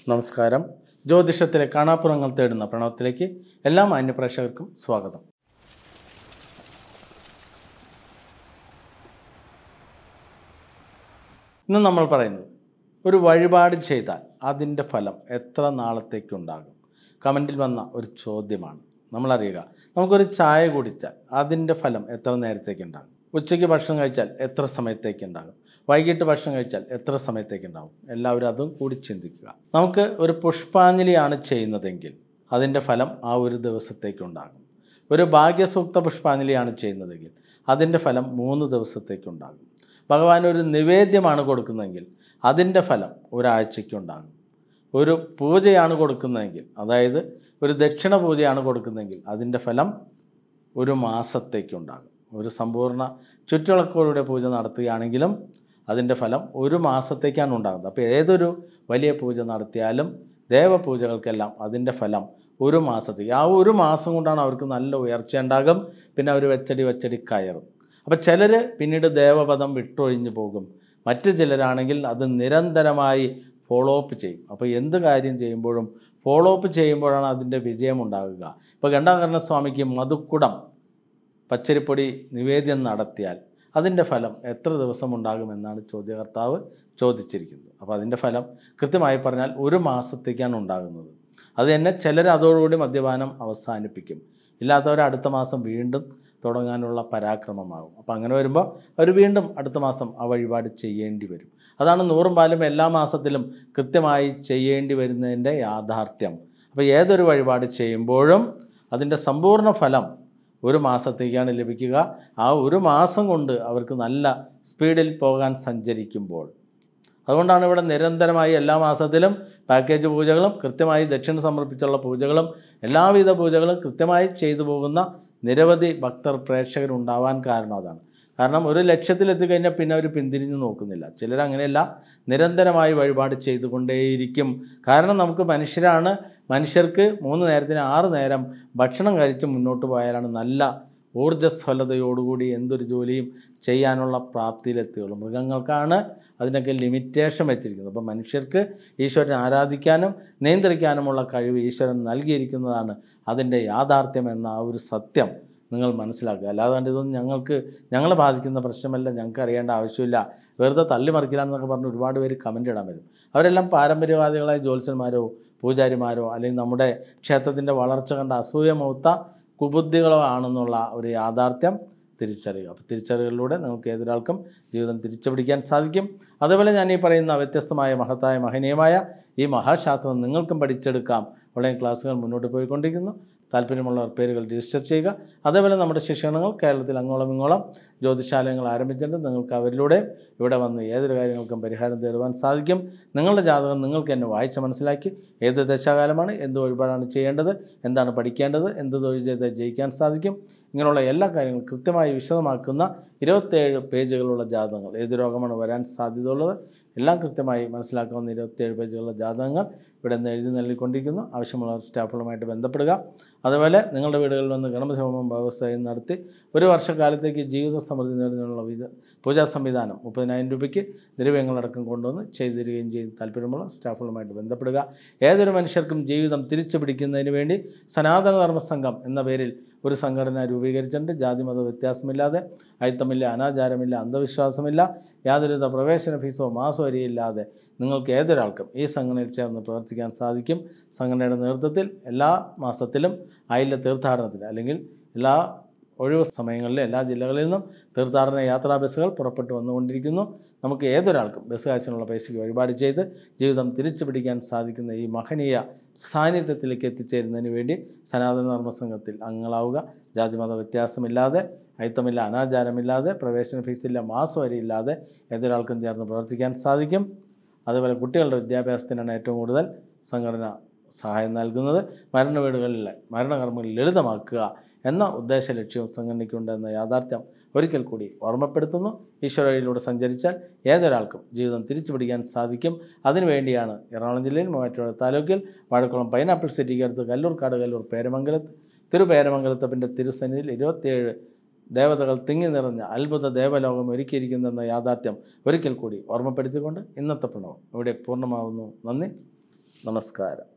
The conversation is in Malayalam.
നമസ്കാരം ജ്യോതിഷത്തിലെ കാണാപ്പുറങ്ങൾ തേടുന്ന പ്രണവത്തിലേക്ക് എല്ലാ മാന്യപ്രേക്ഷകർക്കും സ്വാഗതം ഇന്ന് നമ്മൾ പറയുന്നത് ഒരു വഴിപാട് ചെയ്താൽ അതിൻ്റെ ഫലം എത്ര നാളത്തേക്കുണ്ടാകും കമൻറ്റിൽ വന്ന ഒരു ചോദ്യമാണ് നമ്മളറിയുക നമുക്കൊരു ചായ കുടിച്ചാൽ അതിൻ്റെ ഫലം എത്ര നേരത്തേക്കുണ്ടാകും ഉച്ചയ്ക്ക് ഭക്ഷണം കഴിച്ചാൽ എത്ര സമയത്തേക്കുണ്ടാകും വൈകിട്ട് ഭക്ഷണം കഴിച്ചാൽ എത്ര സമയത്തേക്കുണ്ടാകും എല്ലാവരും അതും കൂടി ചിന്തിക്കുക നമുക്ക് ഒരു പുഷ്പാഞ്ജലിയാണ് ചെയ്യുന്നതെങ്കിൽ അതിൻ്റെ ഫലം ആ ഒരു ദിവസത്തേക്കുണ്ടാകും ഒരു ഭാഗ്യസൂക്ത പുഷ്പാഞ്ജലിയാണ് ചെയ്യുന്നതെങ്കിൽ അതിൻ്റെ ഫലം മൂന്ന് ദിവസത്തേക്കുണ്ടാകും ഭഗവാൻ ഒരു നിവേദ്യമാണ് കൊടുക്കുന്നതെങ്കിൽ അതിൻ്റെ ഫലം ഒരാഴ്ചയ്ക്കുണ്ടാകും ഒരു പൂജയാണ് കൊടുക്കുന്നതെങ്കിൽ അതായത് ഒരു ദക്ഷിണ പൂജയാണ് കൊടുക്കുന്നതെങ്കിൽ അതിൻ്റെ ഫലം ഒരു മാസത്തേക്കുണ്ടാകും ഒരു സമ്പൂർണ്ണ ചുറ്റുവിളക്കോടുകൂടെ പൂജ നടത്തുകയാണെങ്കിലും അതിൻ്റെ ഫലം ഒരു മാസത്തേക്കാണ് ഉണ്ടാകുന്നത് അപ്പോൾ ഏതൊരു വലിയ പൂജ നടത്തിയാലും ദേവപൂജകൾക്കെല്ലാം അതിൻ്റെ ഫലം ഒരു മാസത്തേക്ക് ആ ഒരു മാസം കൊണ്ടാണ് അവർക്ക് നല്ല ഉയർച്ച ഉണ്ടാകും പിന്നെ അവർ വെച്ചടി വെച്ചടി കയറും അപ്പോൾ ചിലർ പിന്നീട് ദേവപദം വിട്ടൊഴിഞ്ഞു പോകും മറ്റു ചിലരാണെങ്കിൽ അത് നിരന്തരമായി ഫോളോ അപ്പ് ചെയ്യും അപ്പോൾ എന്ത് കാര്യം ചെയ്യുമ്പോഴും ഫോളോ അപ്പ് ചെയ്യുമ്പോഴാണ് അതിൻ്റെ വിജയം ഉണ്ടാകുക ഇപ്പോൾ ഗണ്ടാകരണ സ്വാമിക്ക് മധുക്കുടം പച്ചരിപ്പൊടി നിവേദ്യം നടത്തിയാൽ അതിൻ്റെ ഫലം എത്ര ദിവസം ഉണ്ടാകുമെന്നാണ് ചോദ്യകർത്താവ് ചോദിച്ചിരിക്കുന്നത് അപ്പോൾ അതിൻ്റെ ഫലം കൃത്യമായി പറഞ്ഞാൽ ഒരു മാസത്തേക്കാണ് ഉണ്ടാകുന്നത് അത് തന്നെ ചിലർ അതോടുകൂടി മദ്യപാനം അവസാനിപ്പിക്കും ഇല്ലാത്തവർ അടുത്ത മാസം വീണ്ടും തുടങ്ങാനുള്ള പരാക്രമമാകും അപ്പോൾ അങ്ങനെ വരുമ്പോൾ അവർ വീണ്ടും അടുത്ത മാസം ആ വഴിപാട് ചെയ്യേണ്ടി വരും അതാണ് നൂറും പാലും എല്ലാ മാസത്തിലും കൃത്യമായി ചെയ്യേണ്ടി വരുന്നതിൻ്റെ യാഥാർത്ഥ്യം അപ്പോൾ ഏതൊരു വഴിപാട് ചെയ്യുമ്പോഴും അതിൻ്റെ സമ്പൂർണ്ണ ഫലം ഒരു മാസത്തേക്കാണ് ലഭിക്കുക ആ ഒരു മാസം കൊണ്ട് അവർക്ക് നല്ല സ്പീഡിൽ പോകാൻ സഞ്ചരിക്കുമ്പോൾ അതുകൊണ്ടാണ് ഇവിടെ നിരന്തരമായി എല്ലാ മാസത്തിലും പാക്കേജ് പൂജകളും കൃത്യമായി ദക്ഷിണ സമർപ്പിച്ചുള്ള പൂജകളും എല്ലാവിധ പൂജകളും കൃത്യമായി ചെയ്തു പോകുന്ന നിരവധി ഭക്തർ പ്രേക്ഷകരുണ്ടാവാൻ കാരണം അതാണ് കാരണം ഒരു ലക്ഷ്യത്തിലെത്തിക്കഴിഞ്ഞാൽ പിന്നെ അവർ പിന്തിരിഞ്ഞ് നോക്കുന്നില്ല ചിലർ അങ്ങനെയല്ല നിരന്തരമായി വഴിപാട് ചെയ്തുകൊണ്ടേയിരിക്കും കാരണം നമുക്ക് മനുഷ്യരാണ് മനുഷ്യർക്ക് മൂന്ന് നേരത്തിന് ആറ് നേരം ഭക്ഷണം കഴിച്ച് മുന്നോട്ട് പോയാലാണ് നല്ല ഊർജ്ജസ്വലതയോടുകൂടി എന്തൊരു ജോലിയും ചെയ്യാനുള്ള പ്രാപ്തിയിലെത്തുകയുള്ളൂ മൃഗങ്ങൾക്കാണ് അതിനൊക്കെ ലിമിറ്റേഷൻ വെച്ചിരിക്കുന്നത് അപ്പോൾ മനുഷ്യർക്ക് ഈശ്വരനെ ആരാധിക്കാനും നിയന്ത്രിക്കാനുമുള്ള കഴിവ് ഈശ്വരൻ നൽകിയിരിക്കുന്നതാണ് അതിൻ്റെ യാഥാർത്ഥ്യം എന്ന ആ ഒരു സത്യം നിങ്ങൾ മനസ്സിലാക്കുക അല്ലാതെ ഇതൊന്നും ഞങ്ങൾക്ക് ഞങ്ങളെ ബാധിക്കുന്ന പ്രശ്നമല്ല ഞങ്ങൾക്ക് അറിയേണ്ട ആവശ്യമില്ല വെറുതെ തള്ളിമറിക്കില്ലാന്നൊക്കെ പറഞ്ഞ് ഒരുപാട് പേര് കമൻ്റ് ഇടാൻ വരും അവരെല്ലാം പാരമ്പര്യവാദികളായ ജ്യോത്സ്യന്മാരോ പൂജാരിമാരോ അല്ലെങ്കിൽ നമ്മുടെ ക്ഷേത്രത്തിൻ്റെ വളർച്ച കണ്ട അസൂയമൂത്ത കുബുദ്ധികളോ ആണെന്നുള്ള ഒരു യാഥാർത്ഥ്യം തിരിച്ചറിയുക അപ്പോൾ തിരിച്ചറിയലിലൂടെ നിങ്ങൾക്ക് ഏതൊരാൾക്കും ജീവിതം തിരിച്ചു പിടിക്കാൻ സാധിക്കും അതേപോലെ ഞാൻ ഈ പറയുന്ന വ്യത്യസ്തമായ മഹത്തായ മഹനീയമായ ഈ മഹാശാസ്ത്രം നിങ്ങൾക്കും പഠിച്ചെടുക്കാം ഓൺലൈൻ ക്ലാസ്സുകൾ മുന്നോട്ട് പോയിക്കൊണ്ടിരിക്കുന്നു താല്പര്യമുള്ളവർ പേരുകൾ രജിസ്റ്റർ ചെയ്യുക അതേപോലെ നമ്മുടെ ശിക്ഷണങ്ങൾ കേരളത്തിൽ അങ്ങോളം ഇങ്ങോളം ജ്യോതിശാലയങ്ങൾ ആരംഭിച്ചിട്ടുണ്ട് നിങ്ങൾക്ക് അവരിലൂടെ ഇവിടെ വന്ന് ഏതൊരു കാര്യങ്ങൾക്കും പരിഹാരം തേടുവാൻ സാധിക്കും നിങ്ങളുടെ ജാതകം നിങ്ങൾക്ക് എന്നെ വായിച്ച് മനസ്സിലാക്കി ഏത് ദശാകാലമാണ് എന്ത് വഴിപാടാണ് ചെയ്യേണ്ടത് എന്താണ് പഠിക്കേണ്ടത് എന്ത് തൊഴിൽ ചെയ്ത് ജയിക്കാൻ സാധിക്കും ഇങ്ങനെയുള്ള എല്ലാ കാര്യങ്ങളും കൃത്യമായി വിശദമാക്കുന്ന ഇരുപത്തേഴ് പേജുകളുള്ള ജാതകങ്ങൾ ഏത് രോഗമാണ് വരാൻ സാധ്യതയുള്ളത് എല്ലാം കൃത്യമായി മനസ്സിലാക്കാവുന്ന ഇരുപത്തേഴ് പേജുകളുള്ള ജാതകങ്ങൾ ഇവിടെ നിന്ന് എഴുതി നൽകിക്കൊണ്ടിരിക്കുന്നു ആവശ്യമുള്ളവർ സ്റ്റാഫുകളുമായിട്ട് ബന്ധപ്പെടുക അതുപോലെ നിങ്ങളുടെ വീടുകളിൽ വന്ന് ഗണപതി ഹോമം വ്യവസായം നടത്തി ഒരു വർഷക്കാലത്തേക്ക് ജീവിത സമൃദ്ധി നേടുന്നതിനുള്ള വിധ പൂജാ സംവിധാനം മുപ്പതിനായിരം രൂപയ്ക്ക് ദ്രവ്യങ്ങളടക്കം കൊണ്ടുവന്ന് ചെയ്തു തരികയും ചെയ്യും താല്പര്യമുള്ള സ്റ്റാഫുകളുമായിട്ട് ബന്ധപ്പെടുക ഏതൊരു മനുഷ്യർക്കും ജീവിതം തിരിച്ചു പിടിക്കുന്നതിന് വേണ്ടി സനാതന ധർമ്മ സംഘം എന്ന പേരിൽ ഒരു സംഘടന രൂപീകരിച്ചിട്ടുണ്ട് ജാതിമത വ്യത്യാസമില്ലാതെ അയിത്തമില്ല അനാചാരമില്ല അന്ധവിശ്വാസമില്ല യാതൊരുവിധ പ്രവേശന ഫീസോ മാസോ വരിയില്ലാതെ നിങ്ങൾക്ക് ഏതൊരാൾക്കും ഈ സംഘടനയിൽ ചേർന്ന് പ്രവർത്തിക്കാൻ സാധിക്കും സംഘടനയുടെ നേതൃത്വത്തിൽ എല്ലാ മാസത്തിലും ആയില്ല തീർത്ഥാടനത്തിൽ അല്ലെങ്കിൽ എല്ലാ ഒഴിവ് സമയങ്ങളിലെ എല്ലാ ജില്ലകളിൽ നിന്നും തീർത്ഥാടന യാത്രാ ബസ്സുകൾ പുറപ്പെട്ടു വന്നുകൊണ്ടിരിക്കുന്നു നമുക്ക് ഏതൊരാൾക്കും ബസ് കാശിനുള്ള പൈസയ്ക്ക് വഴിപാട് ചെയ്ത് ജീവിതം തിരിച്ചു പിടിക്കാൻ സാധിക്കുന്ന ഈ മഹനീയ സാന്നിധ്യത്തിലേക്ക് എത്തിച്ചേരുന്നതിന് വേണ്ടി സനാതന ധർമ്മ സംഘത്തിൽ അംഗങ്ങളാവുക ജാതിമത വ്യത്യാസമില്ലാതെ അയിത്തമില്ല അനാചാരമില്ലാതെ പ്രവേശന ഫീസില്ല മാസം വരെയില്ലാതെ ഏതൊരാൾക്കും ചേർന്ന് പ്രവർത്തിക്കാൻ സാധിക്കും അതുപോലെ കുട്ടികളുടെ വിദ്യാഭ്യാസത്തിനാണ് ഏറ്റവും കൂടുതൽ സംഘടന സഹായം നൽകുന്നത് മരണ വീടുകളിലെ മരണകർമ്മങ്ങൾ ലളിതമാക്കുക എന്ന ഉദ്ദേശ ലക്ഷ്യവും സംഘടനയ്ക്കുണ്ട് എന്ന യാഥാർത്ഥ്യം ഒരിക്കൽ കൂടി ഓർമ്മപ്പെടുത്തുന്നു ഈശ്വരയിലൂടെ സഞ്ചരിച്ചാൽ ഏതൊരാൾക്കും ജീവിതം തിരിച്ചു പിടിക്കാൻ സാധിക്കും അതിനുവേണ്ടിയാണ് എറണാകുളം ജില്ലയിൽ മൂവാറ്റുപുഴ താലൂക്കിൽ വാഴക്കുളം പൈനാപ്പിൾ സിറ്റിക്ക് അടുത്ത് കല്ലൂർക്കാട് കല്ലൂർ പേരമംഗലത്ത് തിരുപേരമംഗലത്തപ്പൻ്റെ തിരുസന്നിധിയിൽ ഇരുപത്തിയേഴ് ദേവതകൾ തിങ്ങി നിറഞ്ഞ അത്ഭുത ദേവലോകം ഒരുക്കിയിരിക്കുന്നെന്ന യാഥാർത്ഥ്യം ഒരിക്കൽ കൂടി ഓർമ്മപ്പെടുത്തിക്കൊണ്ട് ഇന്നത്തെ പ്രണവം ഇവിടെ പൂർണ്ണമാവുന്നു നന്ദി നമസ്കാരം